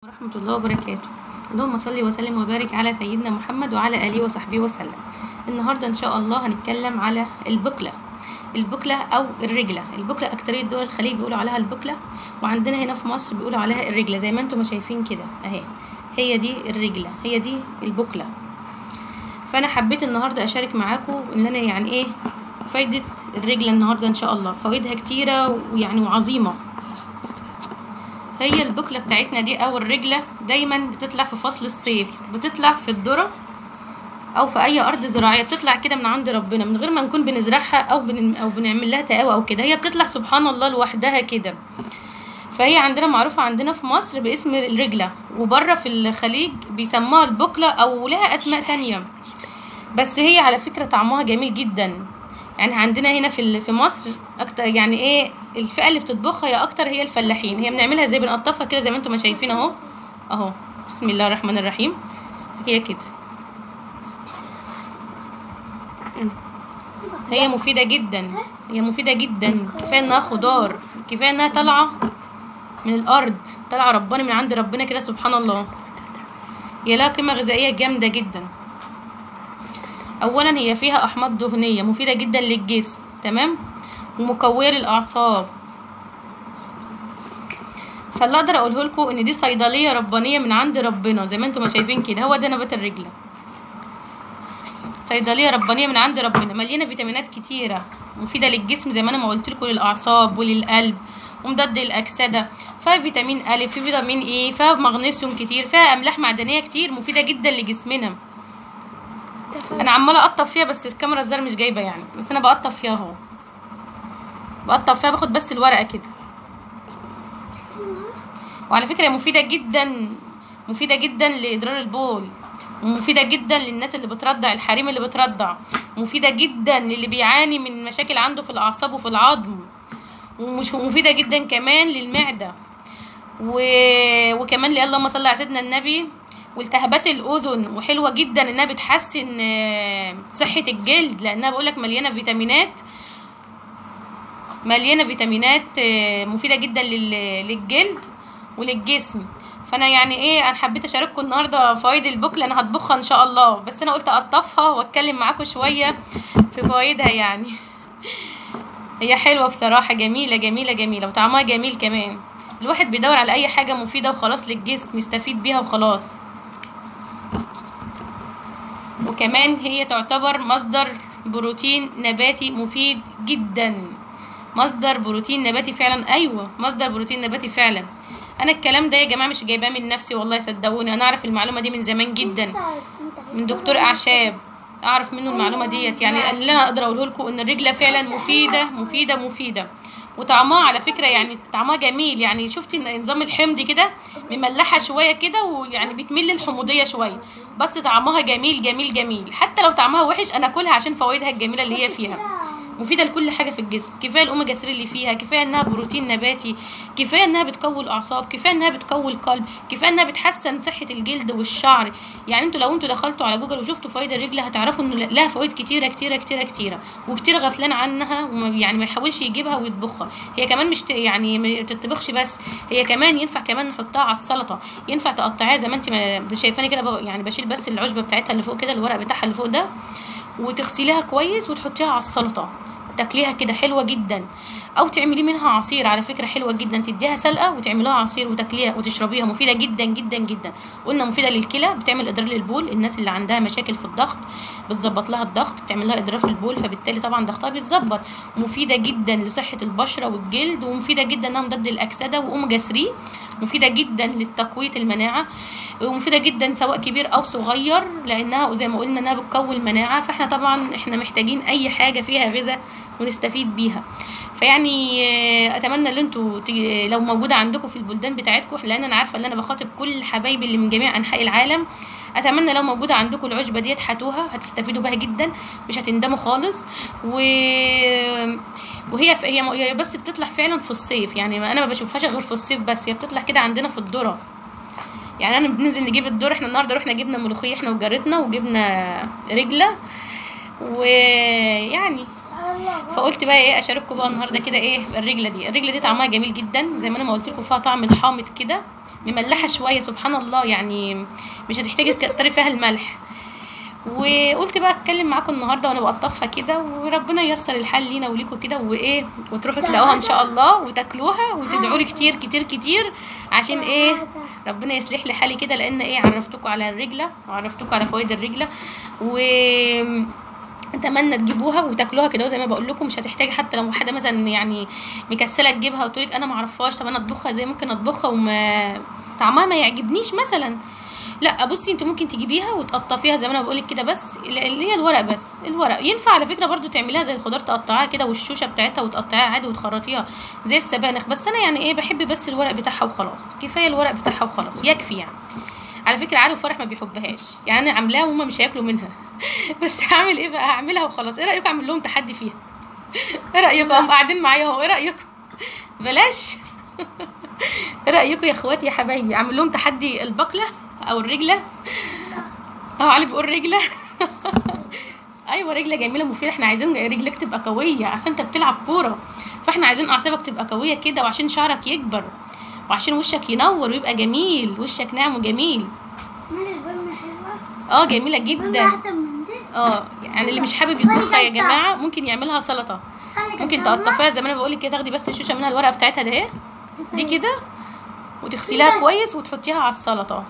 ورحمة الله وبركاته اللهم صل وسلم وبارك على سيدنا محمد وعلى آله وصحبه وسلم النهاردة إن شاء الله هنتكلم على البكلة البكلة أو الرجلة البكلة أكترية دول الخليج بيقولوا عليها البكلة وعندنا هنا في مصر بيقولوا عليها الرجلة زي ما انتم ما شايفين كده أهي هي دي الرجلة هي دي البكلة فأنا حبيت النهاردة أشارك معاكم إن أنا يعني إيه فايدة الرجلة النهاردة إن شاء الله فوائدها كتيرة ويعني وعظيمة هي البكلة بتاعتنا دي او الرجلة دايما بتطلع في فصل الصيف بتطلع في الذرة او في اي ارض زراعية بتطلع كده من عند ربنا من غير ما نكون بنزرعها او بن او بنعمل لها تقاوى او كده هي بتطلع سبحان الله لوحدها كده فهي عندنا معروفة عندنا في مصر باسم الرجلة وبره في الخليج بيسموها البكلة او لها اسماء تانية بس هي على فكرة طعمها جميل جدا يعني عندنا هنا في في مصر اكتر يعني ايه الفئه اللي بتطبخها هي اكتر هي الفلاحين هي بنعملها زي بنقطفها كده زي ما انتم ما شايفين اهو اهو بسم الله الرحمن الرحيم هي كده هي مفيدة جدا هي مفيدة جدا كفاية انها خضار كفاية انها طالعة من الارض طالعة ربنا من عند ربنا كده سبحان الله هي لها قيمة غذائية جامدة جدا اولا هي فيها احماض دهنيه مفيده جدا للجسم تمام ومقويه للاعصاب فاللي اقدر اقوله لكم ان دي صيدليه ربانيه من عند ربنا زي ما انتم ما شايفين كده هو ده نبات الرجله صيدليه ربانيه من عند ربنا مليانه فيتامينات كتيره مفيده للجسم زي ما انا ما قلت لكم للاعصاب وللقلب ومضاد للاكسده فيها فيتامين ا في فيتامين اي فيها مغنيسيوم كتير فيها املاح معدنيه كتير مفيده جدا لجسمنا انا عماله اقطف فيها بس الكاميرا الزر مش جايبه يعني بس انا بقطف فيها اهو بقطف فيها باخد بس الورقه كده وعلى فكره مفيده جدا مفيده جدا لادرار البول ومفيده جدا للناس اللي بترضع الحريم اللي بترضع مفيده جدا للي بيعاني من مشاكل عنده في الاعصاب وفي العظم ومش مفيده جدا كمان للمعده و... وكمان اللهم صل على سيدنا النبي والتهابات الاذن وحلوه جدا انها بتحسن صحه الجلد لانها بقولك مليانه فيتامينات مليانه فيتامينات مفيده جدا للجلد وللجسم فانا يعني ايه انا حبيت اشارككم النهارده فوائد البكله انا هطبخها ان شاء الله بس انا قلت اقطفها واتكلم معاكم شويه في فوائدها يعني هي حلوه بصراحه جميله جميله جميله وطعمها جميل كمان الواحد بيدور على اي حاجه مفيده وخلاص للجسم يستفيد بيها وخلاص وكمان هي تعتبر مصدر بروتين نباتي مفيد جدا مصدر بروتين نباتي فعلا ايوه مصدر بروتين نباتي فعلا انا الكلام ده يا جماعه مش جايباه من نفسي والله صدقوني انا اعرف المعلومه دي من زمان جدا من دكتور اعشاب اعرف منه المعلومه ديت يعني اللي انا اقدر اقوله لكم ان الرجله فعلا مفيده مفيده مفيده وطعمها على فكره يعني طعمها جميل يعني شفتي نظام الحمض كده مملحه شويه كده ويعني بتميل للحموضيه شويه بس طعمها جميل جميل جميل حتى لو طعمها وحش انا اكلها عشان فوائدها الجميله اللي هي فيها مفيده لكل حاجه في الجسم كفايه الاوميجا 3 اللي فيها كفايه انها بروتين نباتي كفايه انها بتقوي الاعصاب كفايه انها بتقوي القلب كفايه انها بتحسن صحه الجلد والشعر يعني انتوا لو انتوا دخلتوا على جوجل وشفتوا فوائد الرجل هتعرفوا ان لها فوائد كتيره كتيره كتيره كتيره وكتير غفلان عنها يعني ما يحاولش يجيبها ويطبخها هي كمان مش يعني ما تطبخش بس هي كمان ينفع كمان نحطها على السلطه ينفع تقطعيها زي ما انت شايفاني كده يعني بشيل بس العشبه بتاعتها اللي فوق كده الورق بتاعها اللي فوق ده وتغسليها كويس وتحطيها على السلطه تاكليها كده حلوه جدا او تعملي منها عصير على فكره حلوه جدا تديها سلقه وتعمليها عصير وتاكليها وتشربيها مفيده جدا جدا جدا قلنا مفيده للكلى بتعمل ادرار للبول الناس اللي عندها مشاكل في الضغط بتظبط لها الضغط بتعمل لها ادرار في البول فبالتالي طبعا ضغطها بيتظبط مفيده جدا لصحه البشره والجلد ومفيده جدا انها مضاد للاكسده واوميجا 3 مفيده جدا لتقويه المناعه ومفيده جدا سواء كبير او صغير لانها زي ما قلنا انها بتقوي المناعه فاحنا طبعا احنا محتاجين اي حاجه فيها غذاء ونستفيد بيها فيعني اتمنى ان انتوا لو موجوده عندكم في البلدان بتاعتكم لان انا عارفه ان انا بخاطب كل حبايبي اللي من جميع انحاء العالم اتمنى لو موجوده عندكم العشبه ديت هاتوها هتستفيدوا بها جدا مش هتندموا خالص و وهي هي هي بس بتطلع فعلا في الصيف يعني انا ما بشوفهاش غير في الصيف بس هي بتطلع كده عندنا في الذره يعني انا بننزل نجيب الذره احنا النهارده رحنا جبنا ملوخيه احنا وجارتنا وجبنا رجله ويعني فقلت بقى ايه اشارككم بقى النهارده كده ايه الرجله دي الرجله دي طعمها جميل جدا زي ما انا ما قلت لكم فيها طعم الحامض كده مملحه شويه سبحان الله يعني مش هتحتاجي تكتري فيها الملح وقلت بقى اتكلم معاكم النهارده وانا بقطفها كده وربنا ييسر الحال لينا وليكم كده وايه وتروحوا تلاقوها ان شاء الله وتاكلوها وتدعوا لي كتير كتير كتير عشان ايه ربنا يصلح لي حالي كده لان ايه عرفتكم على الرجله وعرفتكم على فوائد الرجله و اتمنى تجيبوها وتاكلوها كده زي ما بقول لكم مش هتحتاجي حتى لو حد مثلا يعني مكسله تجيبها وتقول لك انا ما اعرفهاش طب انا اطبخها زي ممكن اطبخها وما طعمها ما يعجبنيش مثلا لا بصي انت ممكن تجيبيها وتقطفيها زي ما انا بقول لك كده بس اللي هي الورق بس الورق ينفع على فكره برضو تعمليها زي الخضار تقطعيها كده والشوشه بتاعتها وتقطعيها عادي وتخرطيها زي السبانخ بس انا يعني ايه بحب بس الورق بتاعها وخلاص كفايه الورق بتاعها وخلاص يكفي يعني على فكره عارف فرح ما بيحبهاش يعني انا عاملاها وهم مش هياكلوا منها بس هعمل ايه بقى هعملها وخلاص ايه رايكم اعمل لهم تحدي فيها ايه رايكم هم قاعدين معايا اهو ايه رايكم بلاش ايه رايكم يا اخواتي يا حبايبي اعمل لهم تحدي البقله او الرجله اه علي بيقول رجله ايوه رجله جميله مفيده احنا عايزين رجلك تبقى قويه عشان انت بتلعب كوره فاحنا عايزين اعصابك تبقى قويه كده وعشان شعرك يكبر وعشان وشك ينور ويبقى جميل وشك ناعم وجميل من البن حلوة اه جميله بن جدا أحسن من دي اه يعني اللي مش حابب يطبخها يا جماعه ممكن يعملها سلطه خلي ممكن كده تقطفيها زي ما انا بقول لك كده تاخدي بس الشوشه منها الورقه بتاعتها ده اهي دي كده وتغسليها كويس وتحطيها على السلطه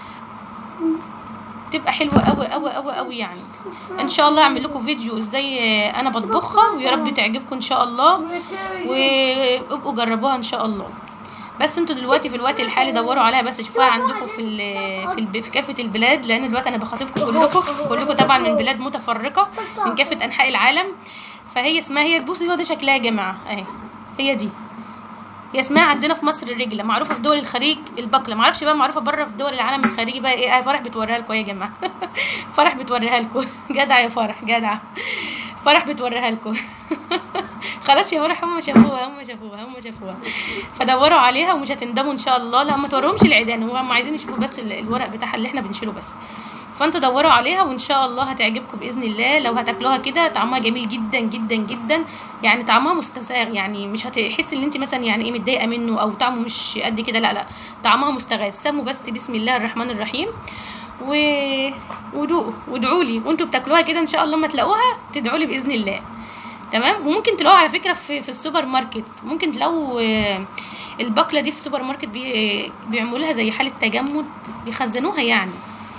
تبقى حلوه قوي قوي قوي قوي يعني ان شاء الله اعمل لكم فيديو ازاي انا بطبخها ويا رب تعجبكم ان شاء الله وابقوا جربوها ان شاء الله بس انتوا دلوقتي في الوقت الحالي دوروا عليها بس شوفوها عندكم في ال في, الب... في كافه البلاد لان دلوقتي انا بخاطبكم كلكم كلكم طبعا من بلاد متفرقه من كافه انحاء العالم فهي اسمها هي بصوا هو ده شكلها يا جماعه اهي هي دي هي اسمها عندنا في مصر الرجله معروفه في دول الخليج البقله معرفش بقى معروفه بره في دول العالم الخارجي بقى ايه آه فرح بتوريها لكم يا جماعه فرح بتوريها لكم جدع يا فرح جدع فرح بتوريها لكم خلاص يا فرح هم شافوها هم شافوها هم شافوها فدوروا عليها ومش هتندموا ان شاء الله لا ما توريهمش العيدان هم عايزين يشوفوا بس ال- الورق بتاعها اللي احنا بنشيله بس فانتوا دوروا عليها وان شاء الله هتعجبكم باذن الله لو هتاكلوها كده طعمها جميل جدا جدا جدا يعني طعمها مستساغ يعني مش هتحس ان انت مثلا يعني ايه متضايقه منه او طعمه مش قد كده لا لا طعمها مستغاث سموا بس بسم الله الرحمن الرحيم و ودوقوا وادعوا لي وانتوا بتاكلوها كده ان شاء الله لما تلاقوها تدعوا لي باذن الله تمام وممكن تلاقوها على فكره في, في السوبر ماركت ممكن تلاقوا آه، البقله دي في السوبر ماركت بي بيعملوا لها زي حاله تجمد بيخزنوها يعني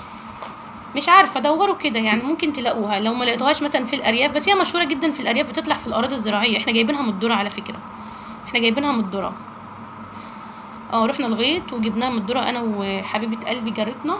مش عارفه دوروا كده يعني ممكن تلاقوها لو ما لقيتوهاش مثلا في الارياف بس هي مشهوره جدا في الارياف بتطلع في الاراضي الزراعيه احنا جايبينها من الذره على فكره احنا جايبينها من الذره اه رحنا الغيط وجبناها من الذره انا وحبيبه قلبي جارتنا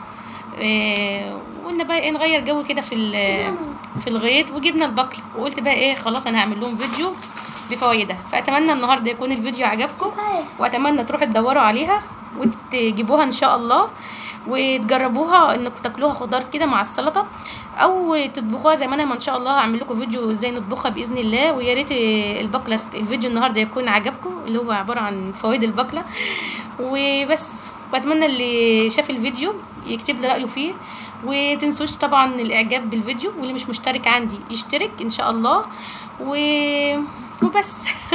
آه وقلنا بقى ايه نغير جو كده في ال- في الغيط وجبنا البقل وقلت بقى ايه خلاص انا هعمل لهم فيديو بفوائدها فاتمنى النهارده يكون الفيديو عجبكم واتمنى تروحوا تدوروا عليها وتجيبوها ان شاء الله وتجربوها انكم تاكلوها خضار كده مع السلطه او تطبخوها زي ما انا ما ان شاء الله هعمل لكم فيديو ازاي نطبخها باذن الله ويا ريت البقله الفيديو النهارده يكون عجبكم اللي هو عباره عن فوائد البقله وبس واتمنى اللي شاف الفيديو يكتب لي رايه فيه وتنسوش طبعا الاعجاب بالفيديو واللي مش مشترك عندي يشترك ان شاء الله و... وبس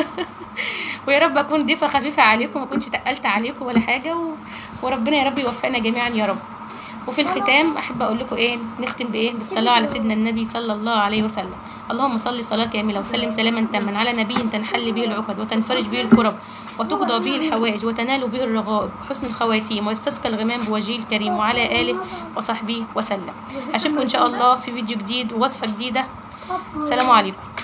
ويا رب اكون ضيفه خفيفه عليكم ما اكونش تقلت عليكم ولا حاجه و... وربنا يا رب يوفقنا جميعا يا رب وفي الختام احب اقول لكم ايه نختم بايه بالصلاه على سيدنا النبي صلى الله عليه وسلم اللهم صل صلاه كامله وسلم سلاما تاما على نبي تنحل به العقد وتنفرج به الكرب وتقضى به الحوائج وتنال به الرغائب حسن الخواتيم ويستسقى الغمام بوجهه الكريم وعلى اله وصحبه وسلم اشوفكم ان شاء الله في فيديو جديد ووصفه جديده سلام عليكم